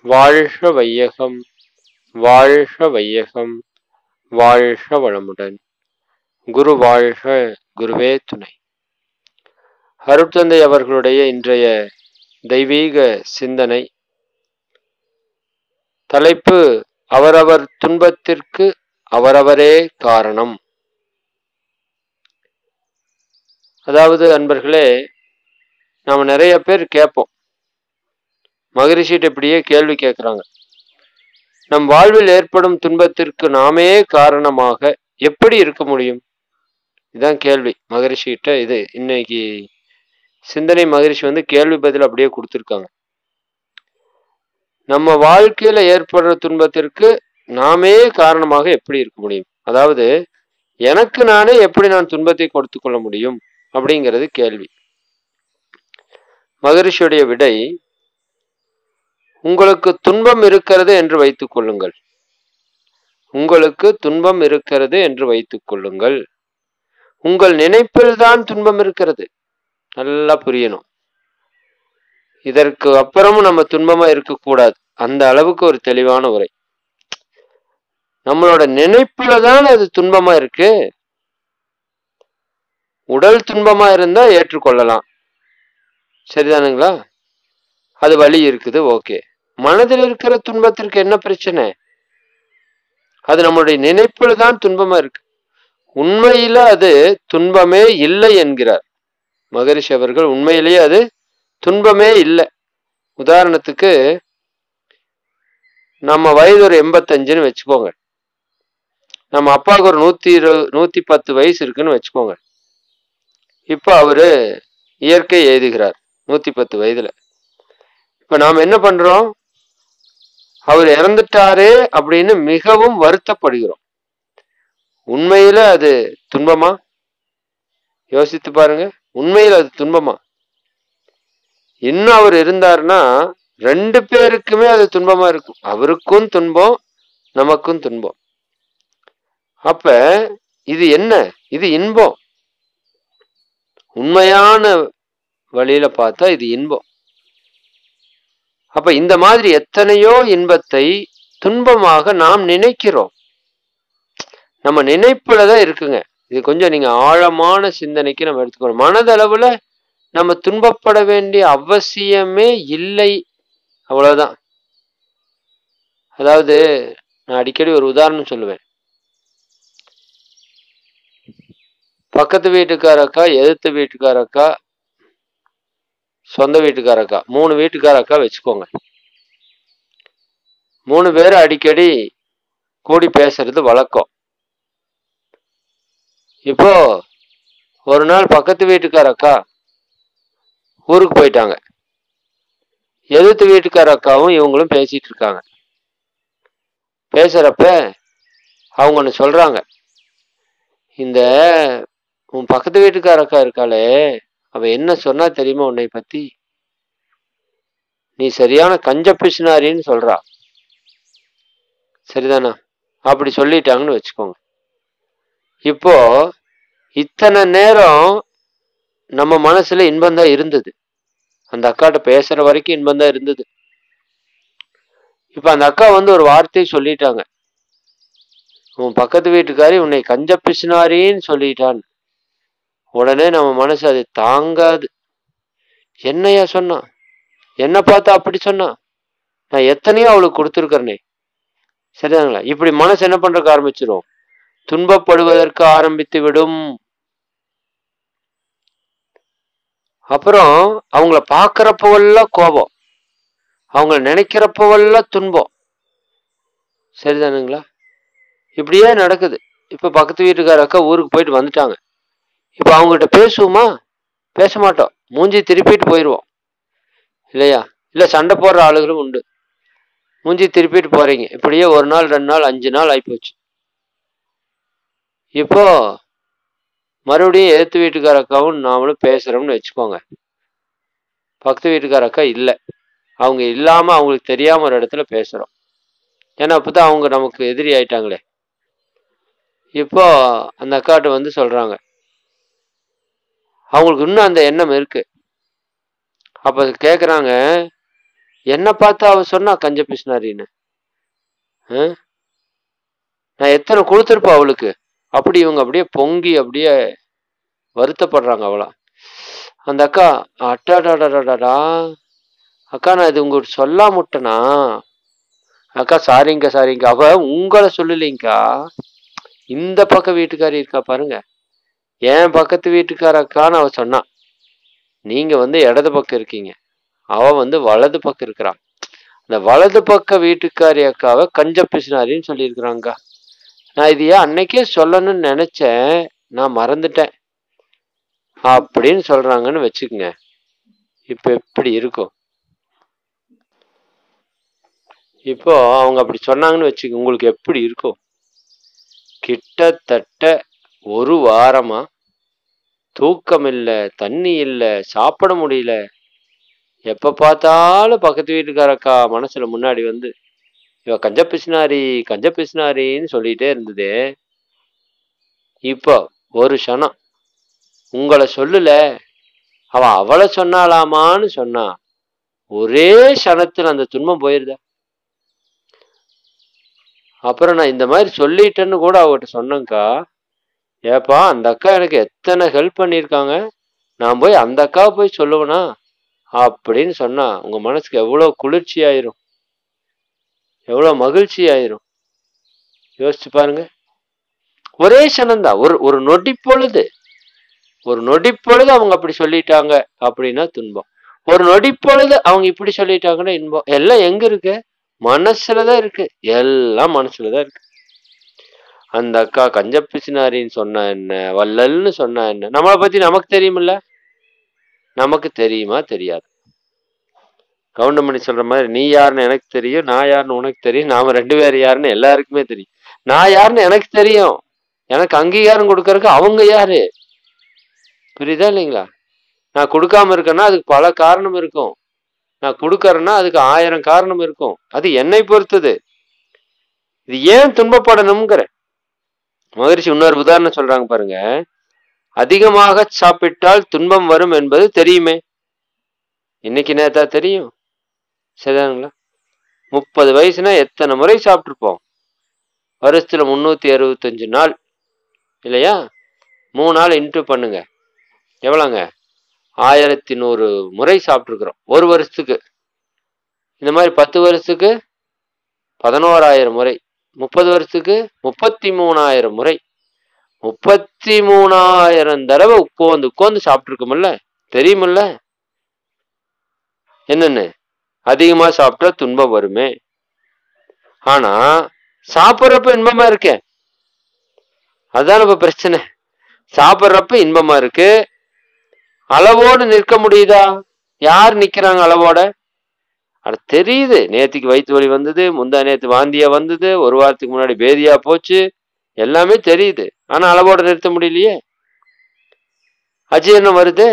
வாழ்க வையகம் வாழ்க வையகம் வாழ்க வளமுடன் குரு வாழ்க குருவே துணை அருட்தந்தை அவர்களுடைய இன்றைய தெய்வீக சிந்தனை தலைப்பு அவரவர் துன்பத்திற்கு அவரவரே காரணம் அதாவது அன்பர்களே நாம் நிறைய பேர் கேட்போம் மகரிஷிட்ட இப்படியே கேள்வி கேட்குறாங்க நம் வாழ்வில் ஏற்படும் துன்பத்திற்கு நாமே காரணமாக எப்படி இருக்க முடியும் இதுதான் கேள்வி மகரிஷிகிட்ட இது இன்னைக்கு சிந்தனை மகரிஷி வந்து கேள்வி பதில் அப்படியே கொடுத்துருக்காங்க நம்ம வாழ்க்கையில ஏற்படுற துன்பத்திற்கு நாமே காரணமாக எப்படி இருக்க முடியும் அதாவது எனக்கு நானே எப்படி நான் துன்பத்தை கொடுத்து கொள்ள முடியும் அப்படிங்கிறது கேள்வி மகரிஷியுடைய விடை உங்களுக்கு துன்பம் இருக்கிறது என்று வைத்துக் கொள்ளுங்கள் உங்களுக்கு துன்பம் இருக்கிறது என்று வைத்துக் கொள்ளுங்கள் உங்கள் நினைப்பில் தான் துன்பம் இருக்கிறது நல்லா புரியணும் இதற்கு அப்புறமும் நம்ம துன்பமா இருக்கக்கூடாது அந்த அளவுக்கு ஒரு தெளிவான உரை நம்மளோட நினைப்புல தான் அது துன்பமா இருக்கு உடல் துன்பமா இருந்தா ஏற்றுக்கொள்ளலாம் சரிதானுங்களா அது வலி இருக்குது ஓகே மனதில் இருக்கிற துன்பத்திற்கு என்ன பிரச்சனை அது நம்மளுடைய நினைப்புல தான் துன்பமா இருக்கு உண்மையில அது துன்பமே இல்லை என்கிறார் மகரிஷி அவர்கள் உண்மையிலேயே அது துன்பமே இல்லை உதாரணத்துக்கு நம்ம வயது ஒரு எண்பத்தஞ்சுன்னு வச்சுக்கோங்க நம்ம அப்பாவுக்கு ஒரு நூத்தி இரு நூத்தி பத்து வயசு இருக்குன்னு வச்சுக்கோங்க இப்போ அவரு இயற்கை எழுதுகிறார் நூத்தி பத்து வயதுல இப்ப நாம் என்ன பண்றோம் அவர் இறந்துட்டாரே அப்படின்னு மிகவும் வருத்தப்படுகிறோம் உண்மையில அது துன்பமா யோசித்து பாருங்க உண்மையில அது துன்பமா இன்னும் அவர் இருந்தாருன்னா ரெண்டு பேருக்குமே அது துன்பமா இருக்கும் அவருக்கும் துன்பம் நமக்கும் துன்பம் அப்ப இது என்ன இது இன்பம் உண்மையான வழியில பார்த்தா இது இன்பம் அப்ப இந்த மாதிரி எத்தனையோ இன்பத்தை துன்பமாக நாம் நினைக்கிறோம் நம்ம நினைப்புல தான் இருக்குங்க இது கொஞ்சம் நீங்க ஆழமான சிந்தனைக்கு நம்ம எடுத்துக்கணும் மனதளவுல நம்ம துன்பப்பட வேண்டிய அவசியமே இல்லை அவ்வளவுதான் அதாவது நான் அடிக்கடி ஒரு உதாரணம் சொல்லுவேன் பக்கத்து வீட்டுக்கார அக்கா எதிர்த்து வீட்டுக்கார அக்கா சொந்த வீட்டுக்கார அக்கா மூணு வீட்டுக்கார அக்கா வச்சுக்கோங்க மூணு பேர் அடிக்கடி கூடி பேசுறது வழக்கம் இப்போ ஒரு நாள் பக்கத்து வீட்டுக்கார அக்கா ஊருக்கு போயிட்டாங்க எதிர்த்து வீட்டுக்கார அக்காவும் இவங்களும் பேசிட்டு இருக்காங்க பேசுறப்ப அவங்க ஒன்று சொல்றாங்க இந்த உன் பக்கத்து வீட்டுக்கார அக்கா இருக்காளே அவ என்ன சொன்னா தெரியுமா உன்னை பத்தி நீ சரியான கஞ்ச பிசுனாரின்னு சொல்றா சரிதானா அப்படி சொல்லிட்டாங்கன்னு வச்சுக்கோங்க இப்போ இத்தனை நேரம் நம்ம மனசுல இன்பம் தான் இருந்தது அந்த அக்காட்ட பேசுற வரைக்கும் இன்பம் தான் இருந்தது இப்ப அந்த அக்கா வந்து ஒரு வார்த்தையை சொல்லிட்டாங்க உன் பக்கத்து வீட்டுக்காரி உன்னை கஞ்ச பிசுனாரின்னு சொல்லிட்டான் உடனே நம்ம மனசு அது தாங்காது என்னையா சொன்னான் என்ன பார்த்தா அப்படி சொன்னான் நான் எத்தனையோ அவளுக்கு கொடுத்துருக்கறனே சரிதாங்களா இப்படி மனசு என்ன பண்றதுக்கு ஆரம்பிச்சிடும் துன்பப்படுவதற்கு ஆரம்பித்து விடும் அப்புறம் அவங்கள பார்க்கறப்பவெல்லாம் கோபம் அவங்கள நினைக்கிறப்பவெல்லாம் துன்பம் சரிதானுங்களா இப்படியே நடக்குது இப்ப பக்கத்து வீட்டுக்கார அக்கா ஊருக்கு போயிட்டு வந்துட்டாங்க இப்ப அவங்ககிட்ட பேசுவோமா பேச மாட்டோம் மூஞ்சி திருப்பிட்டு போயிடுவோம் இல்லையா இல்ல சண்டை போடுற ஆளுகளும் உண்டு மூஞ்சி திருப்பிட்டு போறீங்க இப்படியே ஒரு நாள் ரெண்டு நாள் அஞ்சு நாள் ஆயிப்போச்சு இப்போ மறுபடியும் எதிர்த்து வீட்டுக்கார அக்காவும் நாமளும் பேசுறோம்னு வச்சுக்கோங்க பக்கத்து வீட்டுக்கார அக்கா இல்லை அவங்க இல்லாம அவங்களுக்கு தெரியாம ஒரு இடத்துல பேசுறோம் ஏன்னா அப்பதான் அவங்க நமக்கு எதிரி ஆயிட்டாங்களே இப்போ அந்த அக்காட்ட வந்து சொல்றாங்க அவங்களுக்கு இன்னும் அந்த எண்ணம் இருக்கு அப்ப கேக்குறாங்க என்ன பார்த்து அவ சொன்னா கஞ்ச பிசினாரின்னு ஆ? நான் எத்தனை கொடுத்துருப்பா அவளுக்கு அப்படி இவங்க அப்படியே பொங்கி அப்படியே வருத்தப்படுறாங்க அவளா அந்த அக்கா அட்டாடாடாடாடா அக்கா நான் இது உங்களுக்கு சொல்லாம விட்டனா அக்கா சாரிங்க சாரிங்க அவ உங்களை சொல்லலைங்கக்கா இந்த பக்க வீட்டுக்காரி இருக்கா பாருங்க என் பக்கத்து வீட்டுக்கார அக்கான்னு அவ சொன்னா நீங்க வந்து இடது பக்கம் இருக்கீங்க அவ வந்து வலது பக்கம் இருக்கிறான் இந்த வலது பக்க வீட்டுக்காரி அக்காவை கஞ்ச பிசினாரின்னு சொல்லியிருக்கிறாங்க நான் இது ஏன் அன்னைக்கே சொல்லணும்னு நினைச்சேன் நான் மறந்துட்டேன் அப்படின்னு சொல்றாங்கன்னு வச்சுக்கோங்க இப்ப எப்படி இருக்கும் இப்போ அவங்க அப்படி சொன்னாங்கன்னு வச்சுக்க உங்களுக்கு எப்படி இருக்கும் கிட்டத்தட்ட ஒரு வாரமா தூக்கம் இல்லை தண்ணி இல்லை சாப்பிட முடியல எப்ப பார்த்தாலும் பக்கத்து வீட்டுக்காரக்கா மனசுல முன்னாடி வந்து இவ கஞ்ச பிசினாரி கஞ்ச பிசினாரின்னு சொல்லிட்டே இருந்தது இப்போ ஒரு க்ஷணம் உங்களை சொல்லல அவ அவளை சொன்னாலாமான்னு சொன்னா ஒரே க்ஷணத்துல அந்த துன்பம் போயிருதா அப்புறம் நான் இந்த மாதிரி சொல்லிட்டேன்னு கூட அவகிட்ட சொன்னேங்க்கா ஏப்பா அந்த அக்கா எனக்கு எத்தனை ஹெல்ப் பண்ணியிருக்காங்க நான் போய் அந்த அக்காவை போய் சொல்லுவேனா அப்படின்னு சொன்னா உங்க மனசுக்கு எவ்வளோ குளிர்ச்சி ஆயிரும் எவ்வளோ மகிழ்ச்சி ஆயிரும் யோசிச்சு பாருங்க ஒரே க்ஷணம்தான் ஒரு ஒரு நொடி பொழுது ஒரு நொடி பொழுது அவங்க அப்படி சொல்லிட்டாங்க அப்படின்னா துன்பம் ஒரு நொடி பொழுது அவங்க இப்படி சொல்லிட்டாங்கன்னா இன்பம் எல்லாம் எங்க இருக்கு மனசுலதான் இருக்கு எல்லாம் மனசுலதான் இருக்கு அந்த அக்கா கஞ்ச பிசினாரின்னு சொன்னா என்ன வள்ளல்னு சொன்னா என்ன நம்மளை பத்தி நமக்கு தெரியுமில்ல நமக்கு தெரியுமா தெரியாது கவுண்டமணி சொல்ற மாதிரி நீ யாருன்னு எனக்கு தெரியும் நான் யாருன்னு உனக்கு தெரியும் நாம ரெண்டு பேரும் யாருன்னு எல்லாருக்குமே தெரியும் நான் யாருன்னு எனக்கு தெரியும் எனக்கு அங்கீகாரம் கொடுக்கறதுக்கு அவங்க யாரு புரியுதா இல்லைங்களா நான் கொடுக்காம இருக்கேன்னா அதுக்கு பல காரணம் இருக்கும் நான் கொடுக்கறேன்னா அதுக்கு ஆயிரம் காரணம் இருக்கும் அது என்னை பொறுத்தது இது ஏன் துன்பப்படணுங்கிற மகரிஷி இன்னொரு உதாரணம் சொல்றாங்க பாருங்க அதிகமாக சாப்பிட்டால் துன்பம் வரும் என்பது தெரியுமே இன்னைக்கு நேத்தா தெரியும் சரிதானுங்களா முப்பது வயசுனா எத்தனை முறை சாப்பிட்ருப்போம் வருஷத்துல முந்நூற்றி அறுபத்தஞ்சு நாள் இல்லையா மூணு நாள் இன்ட்டு பண்ணுங்க எவ்வளோங்க ஆயிரத்தி நூறு முறை சாப்பிட்ருக்குறோம் ஒரு வருஷத்துக்கு இந்த மாதிரி பத்து வருஷத்துக்கு பதினோராயிரம் முறை முப்பது வருஷத்துக்கு முப்பத்தி மூணாயிரம் முறை முப்பத்தி மூணாயிரம் தடவை உட்காந்து உட்காந்து சாப்பிட்ருக்கோம்ல தெரியுமில்ல என்னன்னு அதிகமா சாப்பிட்டா துன்பம் வருமே ஆனா சாப்பிட்றப்ப இன்பமா இருக்கே அதுதான் இப்ப பிரச்சனை சாப்பிட்றப்ப இன்பமா இருக்கு அளவோடு நிற்க முடியுதா யார் நிக்கிறாங்க அளவோட அது தெரியுது நேத்துக்கு வயிற்று வலி வந்தது முந்தா நேத்து வாந்தியா வந்தது ஒரு வாரத்துக்கு முன்னாடி பேதியா போச்சு எல்லாமே தெரியுது ஆனா அளவோட நிறுத்த முடியலையே அஜீரணம் வருது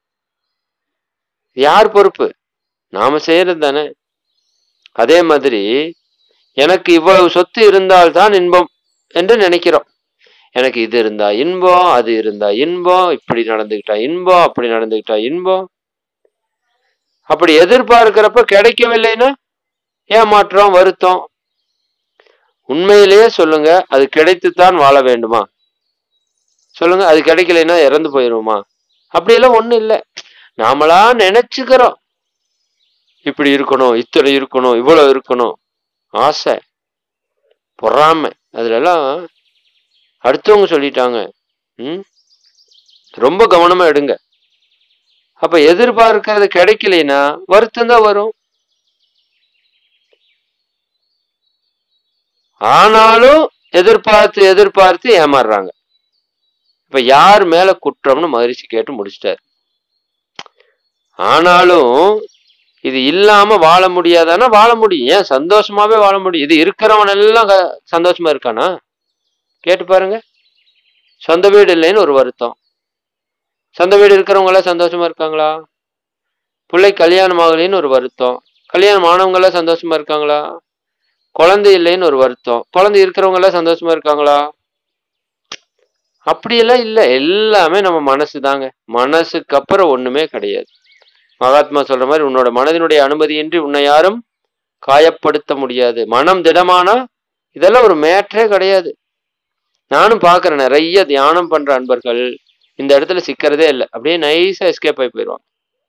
யார் பொறுப்பு நாம செய்யறது தானே அதே மாதிரி எனக்கு இவ்வளவு சொத்து இருந்தால்தான் இன்பம் என்று நினைக்கிறோம் எனக்கு இது இருந்தா இன்பம் அது இருந்தா இன்பம் இப்படி நடந்துக்கிட்டா இன்பம் அப்படி நடந்துக்கிட்டா இன்பம் அப்படி எதிர்பார்க்கிறப்ப கிடைக்கவில்லைன்னா ஏமாற்றம் வருத்தம் உண்மையிலேயே சொல்லுங்க அது கிடைத்துத்தான் வாழ வேண்டுமா சொல்லுங்க அது கிடைக்கலைன்னா இறந்து போயிருவோமா அப்படியெல்லாம் ஒண்ணும் இல்லை நாமளா நினைச்சுக்கிறோம் இப்படி இருக்கணும் இத்தனை இருக்கணும் இவ்வளவு இருக்கணும் ஆசை பொறாமை அதுல எல்லாம் அடுத்தவங்க சொல்லிட்டாங்க ம் ரொம்ப கவனமா எடுங்க அப்ப எதிர்பார்க்கறது கிடைக்கலைன்னா வருத்தம் தான் வரும் ஆனாலும் எதிர்பார்த்து எதிர்பார்த்து ஏமாறுறாங்க இப்ப யார் மேல குற்றம்னு மகிழ்ச்சி கேட்டு முடிச்சிட்டாரு ஆனாலும் இது இல்லாம வாழ முடியாதானா வாழ முடியும் ஏன் சந்தோஷமாவே வாழ முடியும் இது இருக்கிறவன் எல்லாம் க- சந்தோஷமா இருக்கானா கேட்டு பாருங்க சொந்த வீடு இல்லைன்னு ஒரு வருத்தம் சொந்த வீடு இருக்கிறவங்க எல்லாம் சந்தோஷமா இருக்காங்களா பிள்ளை கல்யாணம் ஆகலைன்னு ஒரு வருத்தம் கல்யாணம் ஆனவங்க எல்லாம் சந்தோஷமா இருக்காங்களா குழந்தை இல்லைன்னு ஒரு வருத்தம் குழந்தை இருக்கிறவங்க எல்லாம் சந்தோஷமா இருக்காங்களா அப்படியெல்லாம் இல்லை எல்லாமே நம்ம மனசு தாங்க மனசுக்கு அப்புறம் ஒண்ணுமே கிடையாது மகாத்மா சொல்ற மாதிரி உன்னோட மனதினுடைய அனுமதியின்றி உன்னை யாரும் காயப்படுத்த முடியாது மனம் திடமானா இதெல்லாம் ஒரு மேட்டரே கிடையாது நானும் பார்க்குறேன் நிறைய தியானம் பண்ற அன்பர்கள் இந்த இடத்துல சிக்கிறதே இல்லை அப்படியே நைஸா எஸ்கேப் ஆகி போயிடுவாங்க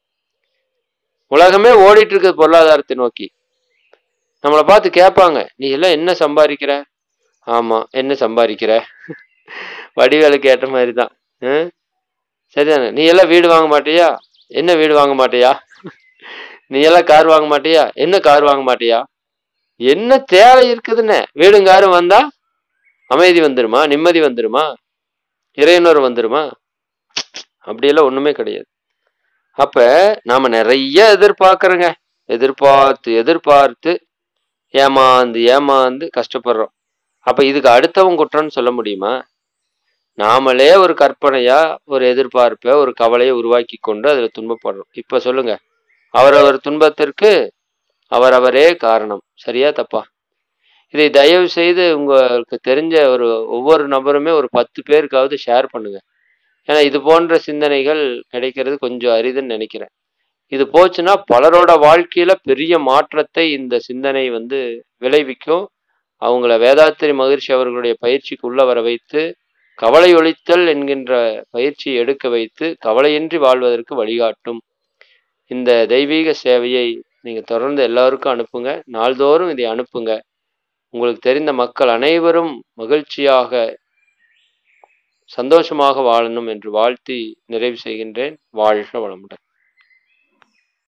உலகமே ஓடிட்டு இருக்குது பொருளாதாரத்தை நோக்கி நம்மளை பார்த்து கேட்பாங்க நீ எல்லாம் என்ன சம்பாதிக்கிற ஆமா என்ன சம்பாதிக்கிற வடிவேலுக்கு ஏற்ற மாதிரி தான் ஹம்? சரிதானே நீ எல்லாம் வீடு வாங்க மாட்டியா என்ன வீடு வாங்க மாட்டியா நீ எல்லாம் கார் வாங்க மாட்டியா என்ன கார் வாங்க மாட்டியா என்ன தேவை இருக்குதுன்னு வீடும் காரும் வந்தா அமைதி வந்துருமா நிம்மதி வந்துருமா இறையுணர்வு வந்துருமா அப்படியெல்லாம் ஒண்ணுமே கிடையாது அப்ப நாம நிறைய எதிர்பார்க்கறோங்க எதிர்பார்த்து எதிர்பார்த்து ஏமாந்து ஏமாந்து கஷ்டப்படுறோம் அப்ப இதுக்கு அடுத்தவன் குற்றம்னு சொல்ல முடியுமா நாமளே ஒரு கற்பனையா ஒரு எதிர்பார்ப்பை ஒரு கவலையை உருவாக்கி கொண்டு அதுல துன்பப்படுறோம் இப்ப சொல்லுங்க அவரவர் துன்பத்திற்கு அவரவரே காரணம் சரியா தப்பா இதை தயவு செய்து உங்களுக்கு தெரிஞ்ச ஒரு ஒவ்வொரு நபருமே ஒரு பத்து பேருக்காவது ஷேர் பண்ணுங்க ஏன்னா இது போன்ற சிந்தனைகள் கிடைக்கிறது கொஞ்சம் அரிதுன்னு நினைக்கிறேன் இது போச்சுன்னா பலரோட வாழ்க்கையில பெரிய மாற்றத்தை இந்த சிந்தனை வந்து விளைவிக்கும் அவங்கள வேதாத்திரி மகிழ்ச்சி அவர்களுடைய பயிற்சிக்கு உள்ள வர வைத்து கவலை ஒழித்தல் என்கின்ற பயிற்சியை எடுக்க வைத்து கவலையின்றி வாழ்வதற்கு வழிகாட்டும் இந்த தெய்வீக சேவையை நீங்க தொடர்ந்து எல்லாருக்கும் அனுப்புங்க நாள்தோறும் இதை அனுப்புங்க உங்களுக்கு தெரிந்த மக்கள் அனைவரும் மகிழ்ச்சியாக சந்தோஷமாக வாழணும் என்று வாழ்த்தி நிறைவு செய்கின்றேன் வாழ்க வளமுடன்